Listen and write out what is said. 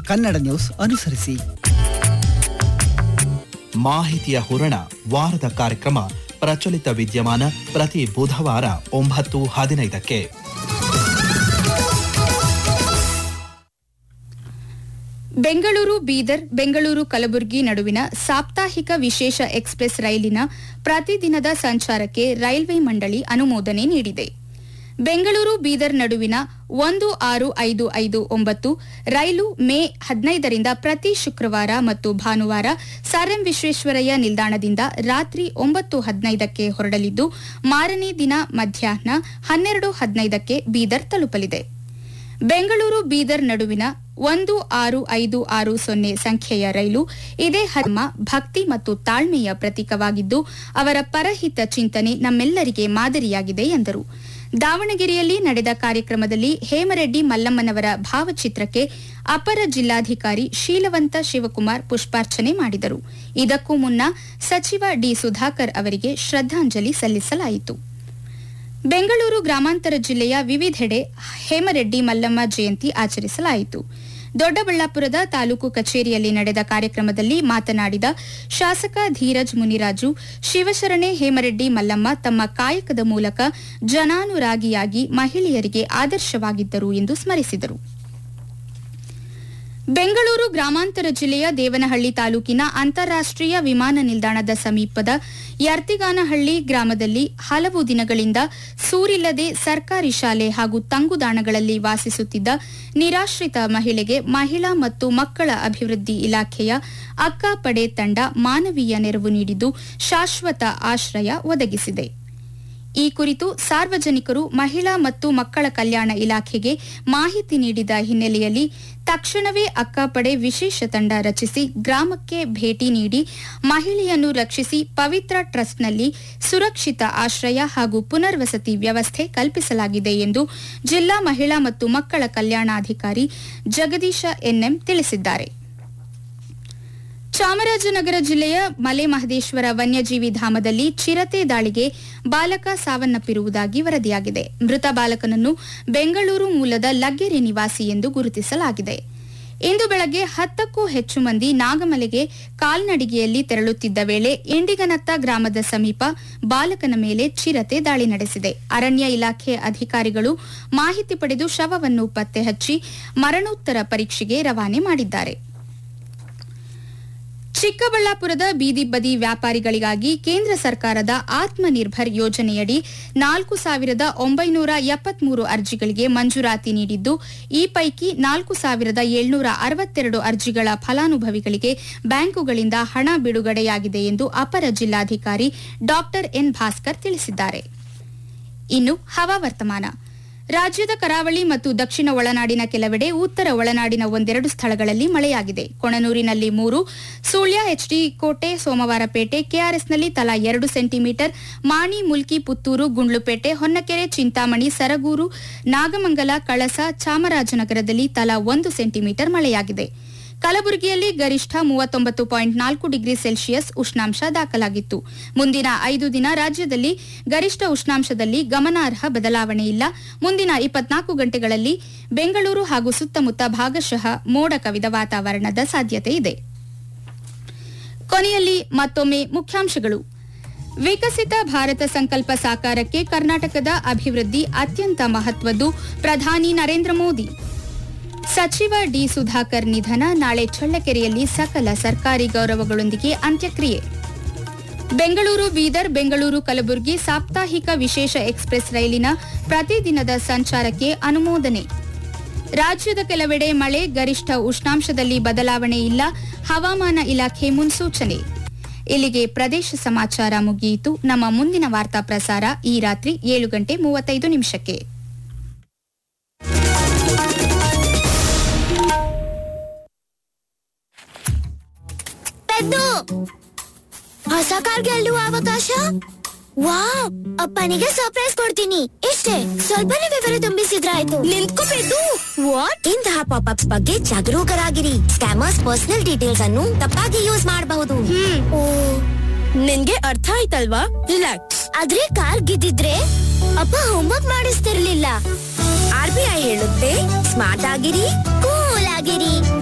Kannada news ಅನುಸರಿಸಿ ಮಾಹಿತಿಯ ಹೂರಣ ವಾರದ ಕಾರ್ಯಕ್ರಮ ಪ್ರಚಲಿತ ವಿದ್ಯಮಾನ ಪ್ರತಿ ಬುಧವಾರ ಒಂಬತ್ತು ಹದಿನೈದಕ್ಕೆ ಬೆಂಗಳೂರು ಬೀದರ್ ಬೆಂಗಳೂರು ಕಲಬುರಗಿ ನಡುವಿನ ಸಾಪ್ತಾಹಿಕ ವಿಶೇಷ ಎಕ್ಸ್ಪ್ರೆಸ್ ರೈಲಿನ ಪ್ರತಿದಿನದ ಸಂಚಾರಕ್ಕೆ ರೈಲ್ವೆ ಮಂಡಳಿ ಅನುಮೋದನೆ ನೀಡಿದೆ ಬೆಂಗಳೂರು ಬೀದರ್ ನಡುವಿನ ಒಂದು ಆರು ಐದು ಐದು ಒಂಬತ್ತು ರೈಲು ಮೇ ಹದಿನೈದರಿಂದ ಪ್ರತಿ ಶುಕ್ರವಾರ ಮತ್ತು ಭಾನುವಾರ ಸರ್ ಎಂ ವಿಶ್ವೇಶ್ವರಯ್ಯ ನಿಲ್ದಾಣದಿಂದ ರಾತ್ರಿ ಒಂಬತ್ತು ಹದಿನೈದಕ್ಕೆ ಹೊರಡಲಿದ್ದು ಮಾರನೇ ದಿನ ಮಧ್ಯಾಹ್ನ ಹನ್ನೆರಡು ಹದಿನೈದಕ್ಕೆ ಬೀದರ್ ತಲುಪಲಿದೆ ಬೆಂಗಳೂರು ಬೀದರ್ ನಡುವಿನ ಒಂದು ಆರು ಐದು ಆರು ಸೊನ್ನೆ ಸಂಖ್ಯೆಯ ರೈಲು ಇದೇ ಹಮ್ಮ ಭಕ್ತಿ ಮತ್ತು ತಾಳ್ಮೆಯ ಪ್ರತೀಕವಾಗಿದ್ದು ಅವರ ಪರಹಿತ ಚಿಂತನೆ ನಮ್ಮೆಲ್ಲರಿಗೆ ಮಾದರಿಯಾಗಿದೆ ಎಂದರು ದಾವಣಗೆರೆಯಲ್ಲಿ ನಡೆದ ಕಾರ್ಯಕ್ರಮದಲ್ಲಿ ಹೇಮರೆಡ್ಡಿ ಮಲ್ಲಮ್ಮನವರ ಭಾವಚಿತ್ರಕ್ಕೆ ಅಪರ ಜಿಲ್ಲಾಧಿಕಾರಿ ಶೀಲವಂತ ಶಿವಕುಮಾರ್ ಪುಷ್ಪಾರ್ಚನೆ ಮಾಡಿದರು ಇದಕ್ಕೂ ಮುನ್ನ ಸಚಿವ ಡಿ ಸುಧಾಕರ್ ಅವರಿಗೆ ಶ್ರದ್ಧಾಂಜಲಿ ಸಲ್ಲಿಸಲಾಯಿತು ಬೆಂಗಳೂರು ಗ್ರಾಮಾಂತರ ಜಿಲ್ಲೆಯ ವಿವಿಧೆಡೆ ಹೇಮರೆಡ್ಡಿ ಮಲ್ಲಮ್ಮ ಜಯಂತಿ ಆಚರಿಸಲಾಯಿತು ದೊಡ್ಡಬಳ್ಳಾಪುರದ ತಾಲೂಕು ಕಚೇರಿಯಲ್ಲಿ ನಡೆದ ಕಾರ್ಯಕ್ರಮದಲ್ಲಿ ಮಾತನಾಡಿದ ಶಾಸಕ ಧೀರಜ್ ಮುನಿರಾಜು ಶಿವಶರಣೆ ಹೇಮರೆಡ್ಡಿ ಮಲ್ಲಮ್ಮ ತಮ್ಮ ಕಾಯಕದ ಮೂಲಕ ಜನಾನುರಾಗಿಯಾಗಿ ಮಹಿಳೆಯರಿಗೆ ಆದರ್ಶವಾಗಿದ್ದರು ಎಂದು ಸ್ಮರಿಸಿದರು ಬೆಂಗಳೂರು ಗ್ರಾಮಾಂತರ ಜಿಲ್ಲೆಯ ದೇವನಹಳ್ಳಿ ತಾಲೂಕಿನ ಅಂತಾರಾಷ್ಟೀಯ ವಿಮಾನ ನಿಲ್ದಾಣದ ಸಮೀಪದ ಯರ್ತಿಗಾನಹಳ್ಳಿ ಗ್ರಾಮದಲ್ಲಿ ಹಲವು ದಿನಗಳಿಂದ ಸೂರಿಲ್ಲದೆ ಸರ್ಕಾರಿ ಶಾಲೆ ಹಾಗೂ ತಂಗುದಾಣಗಳಲ್ಲಿ ವಾಸಿಸುತ್ತಿದ್ದ ನಿರಾಶ್ರಿತ ಮಹಿಳೆಗೆ ಮಹಿಳಾ ಮತ್ತು ಮಕ್ಕಳ ಅಭಿವೃದ್ಧಿ ಇಲಾಖೆಯ ಅಕ್ಕ ಪಡೆ ತಂಡ ಮಾನವೀಯ ನೆರವು ನೀಡಿದ್ದು ಶಾಶ್ವತ ಆಶ್ರಯ ಒದಗಿಸಿದೆ ಈ ಕುರಿತು ಸಾರ್ವಜನಿಕರು ಮಹಿಳಾ ಮತ್ತು ಮಕ್ಕಳ ಕಲ್ಯಾಣ ಇಲಾಖೆಗೆ ಮಾಹಿತಿ ನೀಡಿದ ಹಿನ್ನೆಲೆಯಲ್ಲಿ ತಕ್ಷಣವೇ ಅಕ್ಕಪಡೆ ವಿಶೇಷ ತಂಡ ರಚಿಸಿ ಗ್ರಾಮಕ್ಕೆ ಭೇಟಿ ನೀಡಿ ಮಹಿಳೆಯನ್ನು ರಕ್ಷಿಸಿ ಪವಿತ್ರ ಟ್ರಸ್ಟ್ನಲ್ಲಿ ಸುರಕ್ಷಿತ ಆಶ್ರಯ ಹಾಗೂ ಪುನರ್ವಸತಿ ವ್ಯವಸ್ಥೆ ಕಲ್ಪಿಸಲಾಗಿದೆ ಎಂದು ಜಿಲ್ಲಾ ಮಹಿಳಾ ಮತ್ತು ಮಕ್ಕಳ ಕಲ್ಯಾಣಾಧಿಕಾರಿ ಜಗದೀಶ ಎನ್ಎಂ ತಿಳಿಸಿದ್ದಾರೆ ಚಾಮರಾಜನಗರ ಜಿಲ್ಲೆಯ ಮಲೆ ಮಹದೇಶ್ವರ ವನ್ಯಜೀವಿ ಧಾಮದಲ್ಲಿ ಚಿರತೆ ದಾಳಿಗೆ ಬಾಲಕ ಸಾವನ್ನಪ್ಪಿರುವುದಾಗಿ ವರದಿಯಾಗಿದೆ ಮೃತ ಬಾಲಕನನ್ನು ಬೆಂಗಳೂರು ಮೂಲದ ಲಗ್ಗೆರೆ ನಿವಾಸಿ ಎಂದು ಗುರುತಿಸಲಾಗಿದೆ ಇಂದು ಬೆಳಗ್ಗೆ ಹತ್ತಕ್ಕೂ ಹೆಚ್ಚು ಮಂದಿ ನಾಗಮಲೆಗೆ ಕಾಲ್ನಡಿಗೆಯಲ್ಲಿ ತೆರಳುತ್ತಿದ್ದ ವೇಳೆ ಇಂಡಿಗನತ್ತ ಗ್ರಾಮದ ಸಮೀಪ ಬಾಲಕನ ಮೇಲೆ ಚಿರತೆ ದಾಳಿ ನಡೆಸಿದೆ ಅರಣ್ಯ ಇಲಾಖೆ ಅಧಿಕಾರಿಗಳು ಮಾಹಿತಿ ಪಡೆದು ಶವವನ್ನು ಪತ್ತೆ ಹಚ್ಚಿ ಮರಣೋತ್ತರ ಪರೀಕ್ಷೆಗೆ ರವಾನೆ ಮಾಡಿದ್ದಾರೆ ಚಿಕ್ಕಬಳ್ಳಾಪುರದ ಬೀದಿ ಬದಿ ವ್ಯಾಪಾರಿಗಳಿಗಾಗಿ ಕೇಂದ್ರ ಸರ್ಕಾರದ ಆತ್ಮನಿರ್ಭರ್ ಯೋಜನೆಯಡಿ ನಾಲ್ಕು ಸಾವಿರದ ಒಂಬೈನೂರ ಎಪ್ಪತ್ಮೂರು ಅರ್ಜಿಗಳಿಗೆ ಮಂಜೂರಾತಿ ನೀಡಿದ್ದು ಈ ಪೈಕಿ ನಾಲ್ಕು ಸಾವಿರದ ಏಳ್ನೂರ ಅರವತ್ತೆರಡು ಅರ್ಜಿಗಳ ಫಲಾನುಭವಿಗಳಿಗೆ ಬ್ಯಾಂಕುಗಳಿಂದ ಹಣ ಬಿಡುಗಡೆಯಾಗಿದೆ ಎಂದು ಅಪರ ಜಿಲ್ಲಾಧಿಕಾರಿ ಡಾ ಎನ್ ಭಾಸ್ಕರ್ ತಿಳಿಸಿದ್ದಾರೆ ಇನ್ನು ಹವಾವರ್ತಮಾನ ರಾಜ್ಯದ ಕರಾವಳಿ ಮತ್ತು ದಕ್ಷಿಣ ಒಳನಾಡಿನ ಕೆಲವೆಡೆ ಉತ್ತರ ಒಳನಾಡಿನ ಒಂದೆರಡು ಸ್ಥಳಗಳಲ್ಲಿ ಮಳೆಯಾಗಿದೆ ಕೊಣನೂರಿನಲ್ಲಿ ಮೂರು ಸುಳ್ಯ ಎಚ್ಡಿ ಕೋಟೆ ಸೋಮವಾರಪೇಟೆ ಕೆಆರ್ಎಸ್ನಲ್ಲಿ ತಲಾ ಎರಡು ಸೆಂಟಿಮೀಟರ್ ಮಾಣಿ ಮುಲ್ಕಿ ಪುತ್ತೂರು ಗುಂಡ್ಲುಪೇಟೆ ಹೊನ್ನಕೆರೆ ಚಿಂತಾಮಣಿ ಸರಗೂರು ನಾಗಮಂಗಲ ಕಳಸ ಚಾಮರಾಜನಗರದಲ್ಲಿ ತಲಾ ಒಂದು ಸೆಂಟಿಮೀಟರ್ ಮಳೆಯಾಗಿದೆ ಕಲಬುರಗಿಯಲ್ಲಿ ಗರಿಷ್ಠ ಮೂವತ್ತೊಂಬತ್ತು ಪಾಯಿಂಟ್ ನಾಲ್ಕು ಡಿಗ್ರಿ ಸೆಲ್ಸಿಯಸ್ ಉಷ್ಣಾಂಶ ದಾಖಲಾಗಿತ್ತು ಮುಂದಿನ ಐದು ದಿನ ರಾಜ್ಯದಲ್ಲಿ ಗರಿಷ್ಠ ಉಷ್ಣಾಂಶದಲ್ಲಿ ಗಮನಾರ್ಹ ಬದಲಾವಣೆ ಇಲ್ಲ ಮುಂದಿನ ಇಪ್ಪತ್ನಾಲ್ಕು ಗಂಟೆಗಳಲ್ಲಿ ಬೆಂಗಳೂರು ಹಾಗೂ ಸುತ್ತಮುತ್ತ ಭಾಗಶಃ ಮೋಡ ಕವಿದ ವಾತಾವರಣದ ಸಾಧ್ಯತೆ ಇದೆ ಕೊನೆಯಲ್ಲಿ ಮತ್ತೊಮ್ಮೆ ಮುಖ್ಯಾಂಶಗಳು ವಿಕಸಿತ ಭಾರತ ಸಂಕಲ್ಪ ಸಾಕಾರಕ್ಕೆ ಕರ್ನಾಟಕದ ಅಭಿವೃದ್ಧಿ ಅತ್ಯಂತ ಮಹತ್ವದ್ದು ಪ್ರಧಾನಿ ನರೇಂದ್ರ ಮೋದಿ ಸಚಿವ ಡಿ ಸುಧಾಕರ್ ನಿಧನ ನಾಳೆ ಚಳ್ಳಕೆರೆಯಲ್ಲಿ ಸಕಲ ಸರ್ಕಾರಿ ಗೌರವಗಳೊಂದಿಗೆ ಅಂತ್ಯಕ್ರಿಯೆ ಬೆಂಗಳೂರು ಬೀದರ್ ಬೆಂಗಳೂರು ಕಲಬುರಗಿ ಸಾಪ್ತಾಹಿಕ ವಿಶೇಷ ಎಕ್ಸ್ಪ್ರೆಸ್ ರೈಲಿನ ಪ್ರತಿದಿನದ ಸಂಚಾರಕ್ಕೆ ಅನುಮೋದನೆ ರಾಜ್ಯದ ಕೆಲವೆಡೆ ಮಳೆ ಗರಿಷ್ಠ ಉಷ್ಣಾಂಶದಲ್ಲಿ ಬದಲಾವಣೆ ಇಲ್ಲ ಹವಾಮಾನ ಇಲಾಖೆ ಮುನ್ಸೂಚನೆ ಇಲ್ಲಿಗೆ ಪ್ರದೇಶ ಸಮಾಚಾರ ಮುಗಿಯಿತು ನಮ್ಮ ಮುಂದಿನ ವಾರ್ತಾ ಪ್ರಸಾರ ಈ ರಾತ್ರಿ ಏಳು ಗಂಟೆ ಮೂವತ್ತೈದು ನಿಮಿಷಕ್ಕೆ ಪೆದ್ದು ಹೊಸ ಕಾರ್ ಗೆಲ್ಲುವ ಅವಕಾಶ ವಾವ್ ಅಪ್ಪನಿಗೆ ಸರ್ಪ್ರೈಸ್ ಕೊಡ್ತೀನಿ ಇಷ್ಟೇ ಸ್ವಲ್ಪನೇ ವಿವರ ತುಂಬಿಸಿದ್ರಾಯ್ತು ನಿಂತ್ಕೋಬೇಕು ವಾಟ್ ಇಂತಹ ಪಾಪ್ ಬಗ್ಗೆ ಜಾಗರೂಕರಾಗಿರಿ ಸ್ಕ್ಯಾಮರ್ಸ್ ಪರ್ಸನಲ್ ಡೀಟೇಲ್ಸ್ ಅನ್ನು ತಪ್ಪಾಗಿ ಯೂಸ್ ಮಾಡಬಹುದು ಓ ನಿನ್ಗೆ ಅರ್ಥ ಆಯ್ತಲ್ವಾ ರಿಲ್ಯಾಕ್ಸ್ ಆದ್ರೆ ಕಾರ್ ಗೆದ್ದಿದ್ರೆ ಅಪ್ಪ ಹೋಮ್ವರ್ಕ್ ಮಾಡಿಸ್ತಿರ್ಲಿಲ್ಲ ಆರ್ ಬಿ ಐ ಹೇಳುತ್ತೆ ಸ್ಮಾರ್ಟ್ ಆಗಿರಿ ಕೂಲ್ ಆಗಿರಿ